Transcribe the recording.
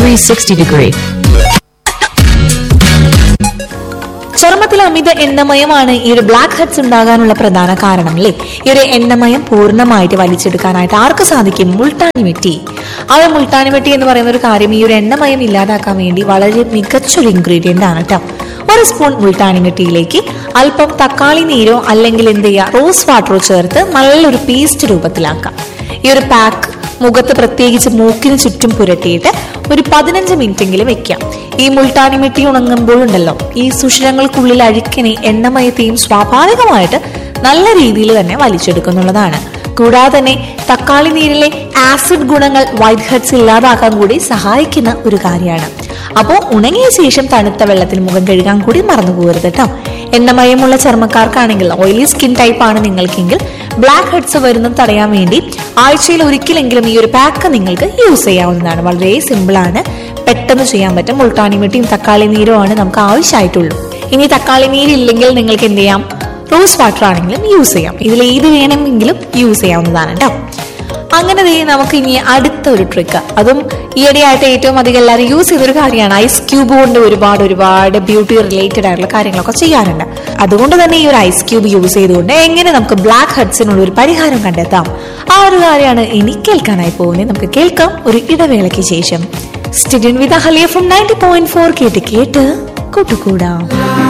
360 degree. ചർമ്മത്തിൽ അമിത എണ്ണമയമാണ് ഈ ഒരു ബ്ലാക്ക് ഹെഡ്സ് ഉണ്ടാകാനുള്ള പ്രധാന കാരണം അല്ലേ ഈ ഒരു എണ്ണമയം പൂർണ്ണമായിട്ട് വലിച്ചെടുക്കാനായിട്ട് ആർക്ക് സാധിക്കും മുൾട്ടാനി വെട്ടി ആ ഒരു മുൾട്ടാനി വെട്ടി എന്ന് പറയുന്ന ഒരു കാര്യം ഈ ഒരു എണ്ണമയം ഇല്ലാതാക്കാൻ വേണ്ടി വളരെ മികച്ചൊരു ഇൻഗ്രീഡിയന്റ് ആണ് കേട്ടോ ഒരു സ്പൂൺ മുൾട്ടാനി വെട്ടിയിലേക്ക് അല്പം തക്കാളി നീരോ അല്ലെങ്കിൽ എന്ത് ചെയ്യുക റോസ് വാട്ടറോ ചേർത്ത് നല്ലൊരു പേസ്റ്റ് രൂപത്തിലാക്കാം ഈ ഒരു പാക്ക് മുഖത്ത് പ്രത്യേകിച്ച് മൂക്കിന് ചുറ്റും പുരട്ടിയിട്ട് ഒരു പതിനഞ്ച് മിനിറ്റെങ്കിലും വെക്കാം ഈ മുൾട്ടാനി മിട്ടി ഉണങ്ങുമ്പോഴുണ്ടല്ലോ ഈ സുഷിരങ്ങൾക്കുള്ളിൽ അഴുക്കിനെ എണ്ണമയത്തെയും സ്വാഭാവികമായിട്ട് നല്ല രീതിയിൽ തന്നെ വലിച്ചെടുക്കുന്നുള്ളതാണ് കൂടാതെ തന്നെ തക്കാളി നീരിലെ ആസിഡ് ഗുണങ്ങൾ വൈറ്റ് ഹെഡ്സ് ഇല്ലാതാക്കാൻ കൂടി സഹായിക്കുന്ന ഒരു കാര്യമാണ് അപ്പോൾ ഉണങ്ങിയ ശേഷം തണുത്ത വെള്ളത്തിൽ മുഖം കഴുകാൻ കൂടി മറന്നു പോകരുത് കേട്ടോ എണ്ണമയമുള്ള ചർമ്മക്കാർക്കാണെങ്കിൽ ഓയിലി സ്കിൻ ടൈപ്പ് ആണ് നിങ്ങൾക്കെങ്കിൽ ബ്ലാക്ക് ഹെഡ്സ് വരുന്നത് തടയാൻ വേണ്ടി ആഴ്ചയിൽ ഒരിക്കലെങ്കിലും ഈ ഒരു പാക്ക് നിങ്ങൾക്ക് യൂസ് ചെയ്യാവുന്നതാണ് വളരെ സിമ്പിൾ ആണ് പെട്ടെന്ന് ചെയ്യാൻ പറ്റും മുൾട്ടാനി വെട്ടിയും തക്കാളി നീരും ആണ് നമുക്ക് ആവശ്യമായിട്ടുള്ളൂ ഇനി തക്കാളി നീരില്ലെങ്കിൽ നിങ്ങൾക്ക് എന്ത് ചെയ്യാം റോസ് വാട്ടർ ആണെങ്കിലും യൂസ് ചെയ്യാം ഇതിൽ ഏത് വേണമെങ്കിലും യൂസ് ചെയ്യാവുന്നതാണ് കേട്ടോ അങ്ങനെ ദേ നമുക്ക് ഇനി അടുത്ത ഒരു ട്രിക്ക് അതും ഈയിടെയായിട്ട് ഏറ്റവും അധികം എല്ലാവരും യൂസ് ചെയ്തൊരു കാര്യമാണ് ഐസ് ക്യൂബ് കൊണ്ട് ഒരുപാട് ഒരുപാട് ബ്യൂട്ടി റിലേറ്റഡ് ആയിട്ടുള്ള കാര്യങ്ങളൊക്കെ ചെയ്യാറുണ്ട് അതുകൊണ്ട് തന്നെ ഈ ഒരു ഐസ് ക്യൂബ് യൂസ് ചെയ്തുകൊണ്ട് എങ്ങനെ നമുക്ക് ബ്ലാക്ക് ഹെഡ്സിനുള്ള ഒരു പരിഹാരം കണ്ടെത്താം ആ ഒരു കാര്യമാണ് ഇനി കേൾക്കാനായി പോകുന്നത് നമുക്ക് കേൾക്കാം ഒരു ഇടവേളയ്ക്ക് ശേഷം സ്റ്റുഡന്റ് വിത്ത് ഹലിയ ഫ്രം നയൻറ്റി പോയിന്റ് ഫോർ കേട്ട് കേട്ട് കൂട്ടുകൂടാം